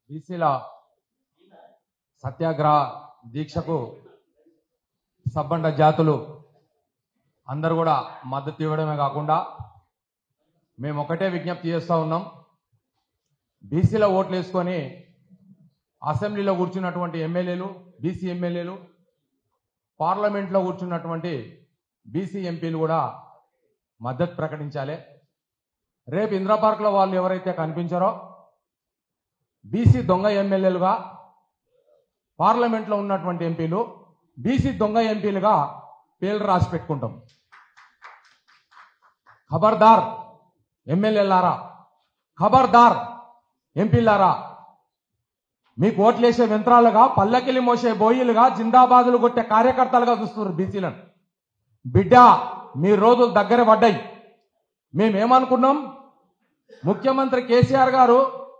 బీసీల సత్యాగ్రహ దీక్షకు సబ్బండ జాతులు అందరూ కూడా మద్దతు ఇవ్వడమే కాకుండా మేము ఒకటే విజ్ఞప్తి చేస్తూ ఉన్నాం బీసీలో ఓట్లు వేసుకొని అసెంబ్లీలో కూర్చున్నటువంటి ఎమ్మెల్యేలు బీసీ ఎమ్మెల్యేలు పార్లమెంట్లో కూర్చున్నటువంటి బీసీ ఎంపీలు కూడా మద్దతు ప్రకటించాలి రేపు ఇందిరా పార్క్లో వాళ్ళు ఎవరైతే కనిపించారో బీసీ దొంగ ఎమ్మెల్యేలుగా పార్లమెంట్లో ఉన్నటువంటి ఎంపీలు బీసీ దొంగ ఎంపీలుగా పేర్లు రాసి పెట్టుకుంటాం ఖబర్దార్ ఎమ్మెల్యేలారా ఖబర్దార్ ఎంపీలారా మీకు ఓట్లేసే యంత్రాలుగా పల్లకిలి మోసే బోయిలుగా జిందాబాదులు కొట్టే కార్యకర్తలుగా చూస్తున్నారు బీసీలను బిడ్డ మీ రోజులు దగ్గర పడ్డాయి మేమేమనుకున్నాం ముఖ్యమంత్రి కేసీఆర్ గారు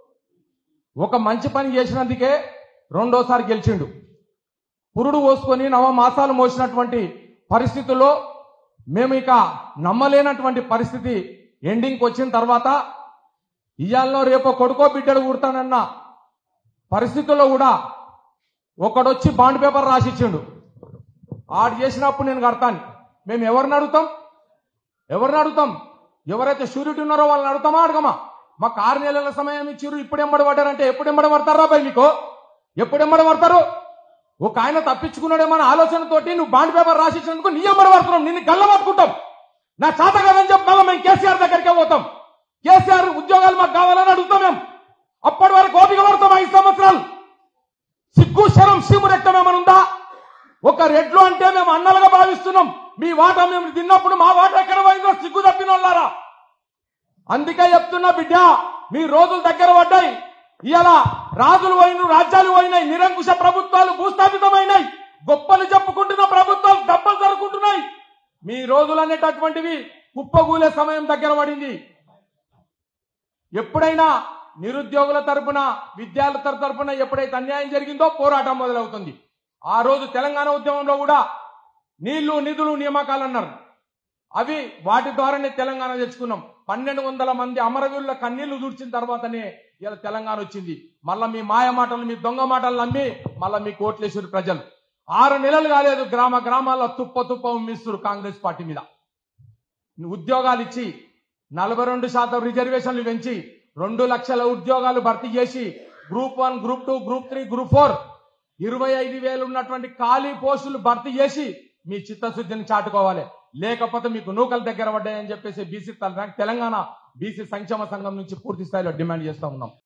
ఒక మంచి పని చేసినందుకే రెండోసారి గెలిచిండు పురుడు పోసుకొని నవ మాసాలు మోసినటువంటి పరిస్థితుల్లో మేము ఇక నమ్మలేనటువంటి పరిస్థితి ఎండింగ్కి వచ్చిన తర్వాత ఇయాల్లో రేపో కొడుకో బిడ్డడు కుడతానన్న పరిస్థితుల్లో కూడా ఒకడొచ్చి బాండ్ పేపర్ రాసిచ్చిండు ఆడు చేసినప్పుడు నేను కడతాను మేము ఎవరిని అడుగుతాం ఎవరిని అడుగుతాం ఎవరైతే షూరిటీ ఉన్నారో వాళ్ళని అడుగుతామా అడగమా మాకు ఆరు నెలల సమయం ఇచ్చిర్రు ఇప్పుడు ఎంబడి పడ్డారంటే ఎప్పుడు ఎంబడి పడతారా బాయ్ మీకు ఎప్పుడు ఎంబడి పడతారు ఒక ఆయన తప్పించుకున్నాడేమన్న ఆలోచనతోటి నువ్వు బాండ్ పేపర్ రాసిచ్చినందుకు నీ ఎంబడి పడుతున్నాం నిన్ను గల్ల పట్టుకుంటాం నా చేత కదని చెప్పి మళ్ళీ మేము కేసీఆర్ దగ్గరికే పోతాం కేసీఆర్ ఉద్యోగాలు మాకు కావాలని అడుగుతాం మేము అప్పటి వరకు ఓపిక పడతాం ఐదు సంవత్సరాలు సిగ్గు శరం సీము రక్తం ఏమైనా ఉందా ఒక రెడ్లు అంటే మేము అన్నలుగా భావిస్తున్నాం మీ వాటా మేము తిన్నప్పుడు మా వాటా ఎక్కడ పోయిందో సిగ్గు తప్పిన వాళ్ళారా అందుకే చెప్తున్నా బిడ్డ మీ రోజులు దగ్గర పడ్డాయి ఇవాళ రాజులు పోయిన రాజ్యాలు పోయినాయి నిరంకుశ ప్రభుత్వాలు భూస్థాపితమైనాయి గొప్పలు చెప్పుకుంటున్న ప్రభుత్వాలు దెబ్బలు జరుపుకుంటున్నాయి మీ రోజులు అనేటటువంటివి కుప్పగూలే సమయం దగ్గర పడింది ఎప్పుడైనా నిరుద్యోగుల తరపున విద్యార్థుల తరపున ఎప్పుడైతే అన్యాయం జరిగిందో పోరాటం మొదలవుతుంది ఆ రోజు తెలంగాణ ఉద్యమంలో కూడా నీళ్లు నిధులు నియామకాలు అన్నారు అవి వాటి ద్వారానే తెలంగాణ తెచ్చుకున్నాం పన్నెండు వందల మంది అమరవీరుల కన్నీళ్లు దూర్చిన తర్వాతనే ఇలా తెలంగాణ వచ్చింది మళ్ళా మీ మాయ మాటలు మీ దొంగ మాటలు నమ్మి మళ్ళా మీ కోట్లేశ్వరి ప్రజలు ఆరు నెలలు కాలేదు గ్రామ గ్రామాల్లో తుప్ప తుప్ప ఉమ్మిస్తున్నారు కాంగ్రెస్ పార్టీ మీద ఉద్యోగాలు ఇచ్చి నలభై రెండు శాతం రిజర్వేషన్లు పెంచి రెండు లక్షల ఉద్యోగాలు భర్తీ చేసి group one group two group three group four ఇరవై ఐదు వేలు ఉన్నటువంటి ఖాళీ పోస్టులు భర్తీ చేసి మీ చిత్తశుద్ధిని చాటుకోవాలి లేకపోతే మీకు నూకల దగ్గర పడ్డాయని చెప్పేసి బీసీ తెలంగాణ బీసీ సంక్షేమ సంఘం నుంచి పూర్తి స్థాయిలో డిమాండ్ చేస్తా ఉన్నాం